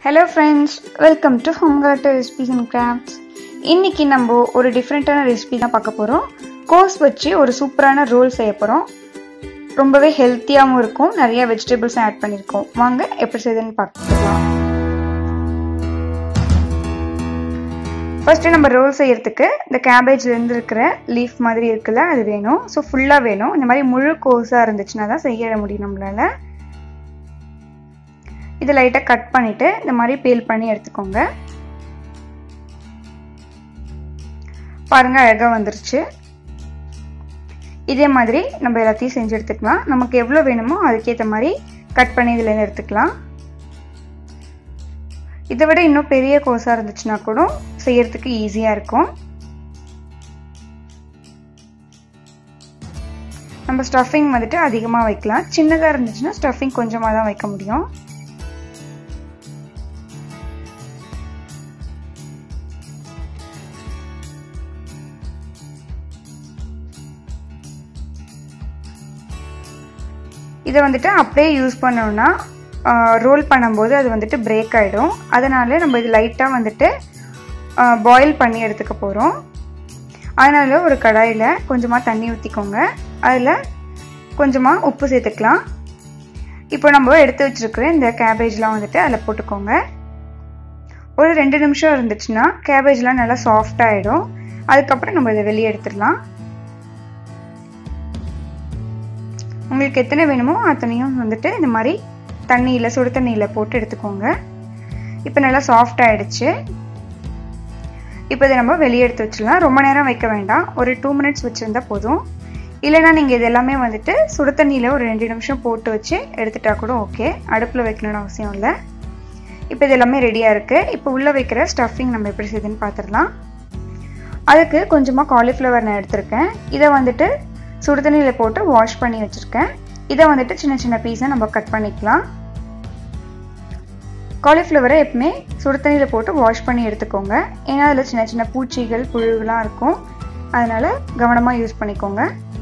hello friends welcome to Homecart recipes and crafts இன்னைக்கு நம்ம ஒரு டிஃப்ரெண்ட்டான ரெசிபி தான் பார்க்க போகிறோம் கோஸ் வச்சு ஒரு சூப்பரான ரோல் செய்ய போகிறோம் ரொம்பவே ஹெல்த்தியாகவும் இருக்கும் நிறைய வெஜிடபிள்ஸ் ஆட் பண்ணியிருக்கோம் வாங்க எப்படி செய்யுதுன்னு பார்க்கலாம் ஃபர்ஸ்ட் நம்ம ரோல் செய்யறதுக்கு இந்த கேபேஜ்லேருந்து இருக்கிற லீஃப் மாதிரி இருக்குல்ல அது வேணும் ஸோ ஃபுல்லாக வேணும் இந்த மாதிரி முழு கோஸாக இருந்துச்சுன்னா தான் செய்ய முடியும் நம்மளால இதை லைட்டாக கட் பண்ணிவிட்டு இந்த மாதிரி பீல் பண்ணி எடுத்துக்கோங்க பாருங்க அழகாக வந்துருச்சு இதே மாதிரி நம்ம எல்லாத்தையும் செஞ்சு எடுத்துக்கலாம் நமக்கு எவ்வளோ வேணுமோ அதுக்கேற்ற மாதிரி கட் பண்ணி இதில் எடுத்துக்கலாம் இதை விட இன்னும் பெரிய கோஸாக இருந்துச்சுன்னா கூட செய்யறதுக்கு ஈஸியாக இருக்கும் நம்ம ஸ்டஃபிங் வந்துட்டு அதிகமாக வைக்கலாம் சின்னதாக இருந்துச்சுன்னா ஸ்டஃபிங் கொஞ்சமாக தான் வைக்க முடியும் இதை வந்துட்டு அப்படியே யூஸ் பண்ணோம்னா ரோல் பண்ணும்போது அது வந்துட்டு பிரேக் ஆகிடும் அதனால நம்ம இது லைட்டாக வந்துட்டு பாயில் பண்ணி எடுத்துக்க போகிறோம் அதனால ஒரு கடாயில் கொஞ்சமாக தண்ணி ஊற்றிக்கோங்க அதில் கொஞ்சமாக உப்பு சேர்த்துக்கலாம் இப்போ நம்ம எடுத்து வச்சுருக்கிற இந்த கேபேஜ்லாம் வந்துட்டு அதில் போட்டுக்கோங்க ஒரு ரெண்டு நிமிஷம் இருந்துச்சுன்னா கேபேஜ்லாம் நல்லா சாஃப்ட் ஆகிடும் அதுக்கப்புறம் நம்ம இதை வெளியே எடுத்துடலாம் உங்களுக்கு எத்தனை வேணுமோ அத்தனையும் வந்துட்டு இந்த மாதிரி தண்ணியில் சுடு தண்ணியில் போட்டு எடுத்துக்கோங்க இப்போ நல்லா சாஃப்ட் ஆகிடுச்சு இப்போ இதை நம்ம வெளியே எடுத்து வச்சிடலாம் ரொம்ப நேரம் வைக்க வேண்டாம் ஒரு டூ மினிட்ஸ் வச்சுருந்தா போதும் இல்லைனா நீங்கள் இது எல்லாமே வந்துட்டு சுடு தண்ணியில் ஒரு ரெண்டு நிமிஷம் போட்டு வச்சு எடுத்துட்டா கூட ஓகே அடுப்பில் வைக்கணும்னு அவசியம் இல்லை இப்போ இது எல்லாமே ரெடியாக இருக்குது இப்போ உள்ளே வைக்கிற ஸ்டஃபிங் நம்ம எப்படி செய்யுதுன்னு பார்த்துடலாம் அதுக்கு கொஞ்சமாக காலிஃப்ளவர் நான் எடுத்திருக்கேன் இதை வந்துட்டு சுடு தண்ணியில் போட்டு வாஷ் பண்ணி வச்சுருக்கேன் இதை வந்துட்டு சின்ன சின்ன பீஸாக நம்ம கட் பண்ணிக்கலாம் காலிஃப்ளவரை எப்பவுமே சுடு தண்ணியில் போட்டு வாஷ் பண்ணி எடுத்துக்கோங்க ஏன்னா அதில் சின்ன சின்ன பூச்சிகள் புழுகெலாம் இருக்கும் அதனால் கவனமாக யூஸ் பண்ணிக்கோங்க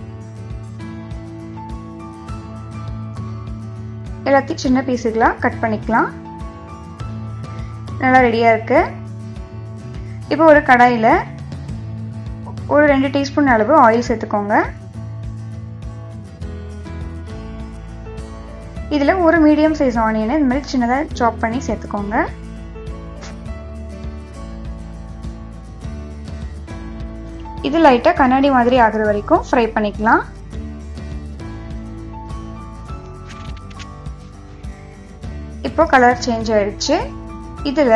எல்லாத்தையும் சின்ன பீஸுகளாக கட் பண்ணிக்கலாம் நல்லா ரெடியாக இருக்குது இப்போ ஒரு கடாயில் ஒரு ரெண்டு டீஸ்பூன் அளவு ஆயில் சேர்த்துக்கோங்க இதில் ஒரு மீடியம் சைஸ் ஆனியனை இந்த மாதிரி சின்னதாக சாப் பண்ணி சேர்த்துக்கோங்க இது லைட்டாக கண்ணாடி மாதிரி ஆகுற வரைக்கும் ஃப்ரை பண்ணிக்கலாம் இப்போ கலர் சேஞ்ச் ஆயிடுச்சு இதில்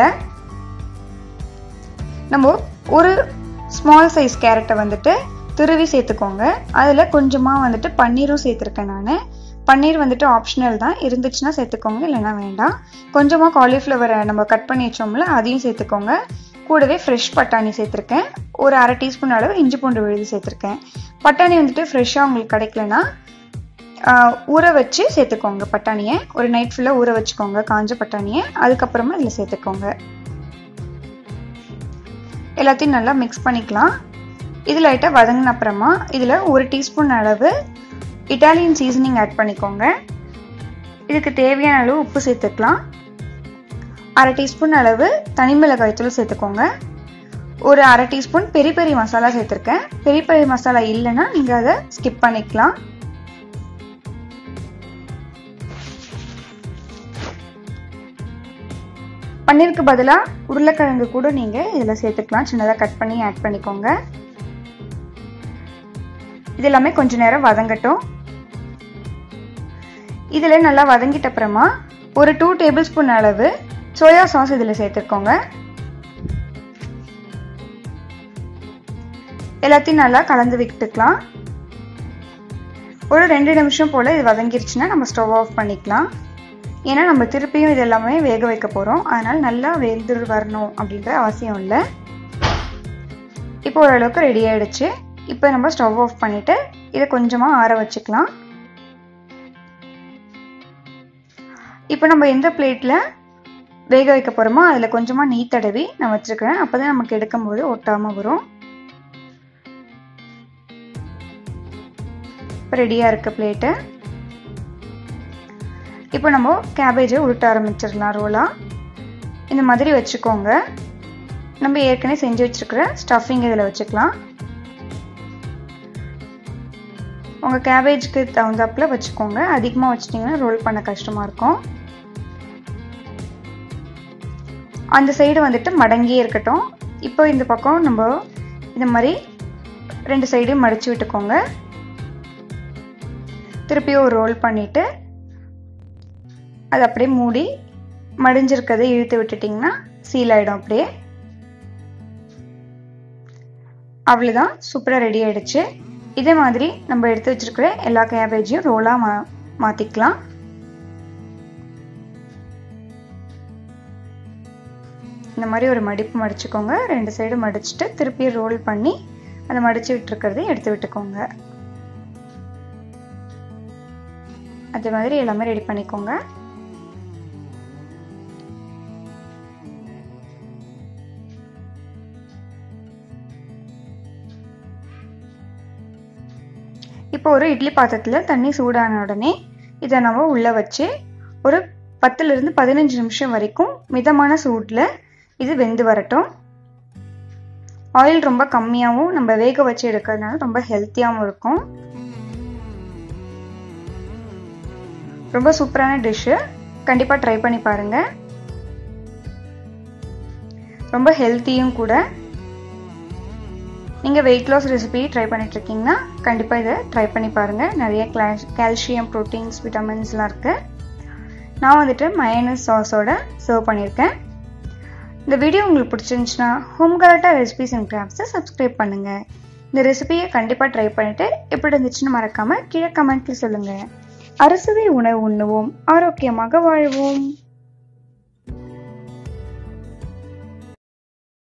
நம்ம ஒரு ஸ்மால் சைஸ் கேரட்டை வந்துட்டு துருவி சேர்த்துக்கோங்க அதில் கொஞ்சமாக வந்துட்டு பன்னீரும் சேர்த்துருக்கேன் நான் பன்னீர் வந்துட்டு ஆப்ஷனல் தான் இருந்துச்சுன்னா சேர்த்துக்கோங்க இல்லைன்னா வேண்டாம் கொஞ்சமாக காலிஃப்ளவரை நம்ம கட் பண்ணி வச்சோம்ல அதையும் சேர்த்துக்கோங்க கூடவே ஃப்ரெஷ் பட்டாணி சேர்த்துருக்கேன் ஒரு அரை டீஸ்பூன் அளவு இஞ்சி பூண்டு விழுது சேர்த்துருக்கேன் பட்டாணி வந்துட்டு ஃப்ரெஷ்ஷாக உங்களுக்கு கிடைக்கலனா ஊற வச்சு சேர்த்துக்கோங்க பட்டாணியை ஒரு நைட் ஃபுல்லாக ஊற வச்சுக்கோங்க காஞ்ச பட்டாணியை அதுக்கப்புறமா இதில் சேர்த்துக்கோங்க எல்லாத்தையும் நல்லா மிக்ஸ் பண்ணிக்கலாம் இது லைட்டாக வதங்கின அப்புறமா இதில் ஒரு டீஸ்பூன் அளவு இட்டாலியன் சீசனிங் ஆட் பண்ணிக்கோங்க இதுக்கு தேவையான அளவு உப்பு சேர்த்துக்கலாம் அரை டீஸ்பூன் அளவு தனி மிளகாய் தூள் சேர்த்துக்கோங்க ஒரு அரை டீஸ்பூன் பெரி பெரி மசாலா சேர்த்துருக்கேன் பெரி பெரி மசாலா இல்லைன்னா நீங்கள் அதை ஸ்கிப் பண்ணிக்கலாம் பன்னீருக்கு பதிலாக உருளைக்கிழங்கு கூட நீங்கள் இதில் சேர்த்துக்கலாம் சின்னதாக கட் பண்ணி ஆட் பண்ணிக்கோங்க இது எல்லாமே கொஞ்ச நேரம் வதங்கட்டும் இதில் நல்லா வதங்கிட்ட அப்புறமா ஒரு டூ டேபிள் ஸ்பூன் அளவு சோயா சாஸ் இதில் சேர்த்துக்கோங்க எல்லாத்தையும் நல்லா கலந்து விட்டுக்கலாம் ஒரு ரெண்டு நிமிஷம் போல் இது வதங்கிருச்சுன்னா நம்ம ஸ்டவ் ஆஃப் பண்ணிக்கலாம் ஏன்னா நம்ம திருப்பியும் இது எல்லாமே வேக வைக்க போகிறோம் அதனால் நல்லா வெந்து வரணும் அப்படின்ற அவசியம் இல்லை இப்போ ஓரளவுக்கு ரெடி ஆகிடுச்சு இப்போ நம்ம ஸ்டவ் ஆஃப் பண்ணிவிட்டு இதை கொஞ்சமாக ஆற வச்சுக்கலாம் இப்போ நம்ம எந்த பிளேட்டில் வேக வைக்க போகிறோமோ அதில் கொஞ்சமாக நெய் தடவி நான் வச்சுருக்கிறேன் அப்போ தான் நமக்கு எடுக்கும்போது ஒட்டாமல் வரும் இப்போ ரெடியாக இருக்க பிளேட்டு இப்போ நம்ம கேபேஜை உருட்ட ஆரம்பிச்சிடலாம் ரோலாக இந்த மாதிரி வச்சுக்கோங்க நம்ம ஏற்கனவே செஞ்சு வச்சுருக்கிற ஸ்டஃபிங் இதில் வச்சுக்கலாம் உங்கள் கேபேஜ்க்கு தகுந்தாப்பில் வச்சுக்கோங்க அதிகமாக வச்சிட்டிங்கன்னா ரோல் பண்ண கஷ்டமாக இருக்கும் அந்த சைடு வந்துட்டு மடங்கியே இருக்கட்டும் இப்போ இந்த பக்கம் நம்ம இந்த மாதிரி ரெண்டு சைடையும் மடித்து விட்டுக்கோங்க திருப்பியும் ஒரு ரோல் பண்ணிவிட்டு அது அப்படியே மூடி மடிஞ்சிருக்கதை இழுத்து விட்டுட்டிங்கன்னா சீல் ஆகிடும் அப்படியே அவ்வளோதான் சூப்பராக ரெடி ஆகிடுச்சு இதே மாதிரி நம்ம எடுத்து வச்சிருக்கிற எல்லா கேபேஜையும் ரோலாக மா மாற்றிக்கலாம் இந்த மாதிரி ஒரு மடிப்பு மடிச்சுக்கோங்க ரெண்டு சைடு மடிச்சுட்டு திருப்பி ரோல் பண்ணி அதை மடிச்சு விட்டுருக்கிறத எடுத்து விட்டுக்கோங்க அதே மாதிரி எல்லாமே ரெடி பண்ணிக்கோங்க இப்போ ஒரு இட்லி பாத்திரத்தில் தண்ணி சூடான உடனே இதை நம்ம உள்ளே வச்சு ஒரு பத்துலேருந்து பதினஞ்சு நிமிஷம் வரைக்கும் மிதமான சூட்டில் இது வெந்து வரட்டும் ஆயில் ரொம்ப கம்மியாகவும் நம்ம வேக வச்சு எடுக்கிறதுனால ரொம்ப ஹெல்த்தியாகவும் இருக்கும் ரொம்ப சூப்பரான டிஷ்ஷு கண்டிப்பாக ட்ரை பண்ணி பாருங்கள் ரொம்ப ஹெல்த்தியும் கூட நீங்கள் வெயிட் லாஸ் ரெசிபி ட்ரை பண்ணிட்டுருக்கீங்கன்னா கண்டிப்பாக இதை ட்ரை பண்ணி பாருங்கள் நிறைய கால்சியம் ப்ரோட்டீன்ஸ் விட்டமின்ஸ்லாம் இருக்குது நான் வந்துட்டு மயனஸ் சாஸோட சர்வ் பண்ணியிருக்கேன் இந்த வீடியோ உங்களுக்கு பிடிச்சிருந்துச்சுன்னா ஹோம் கரெக்டாக ரெசிபிஸ் அண்ட் கிராஃப்ட்ஸை சப்ஸ்கிரைப் பண்ணுங்கள் இந்த ரெசிபியை கண்டிப்பாக ட்ரை பண்ணிவிட்டு எப்படி இருந்துச்சுன்னு மறக்காமல் கீழே கமெண்ட்டில் சொல்லுங்கள் அறுசுவை உணவு உண்ணுவோம் ஆரோக்கியமாக வாழ்வோம்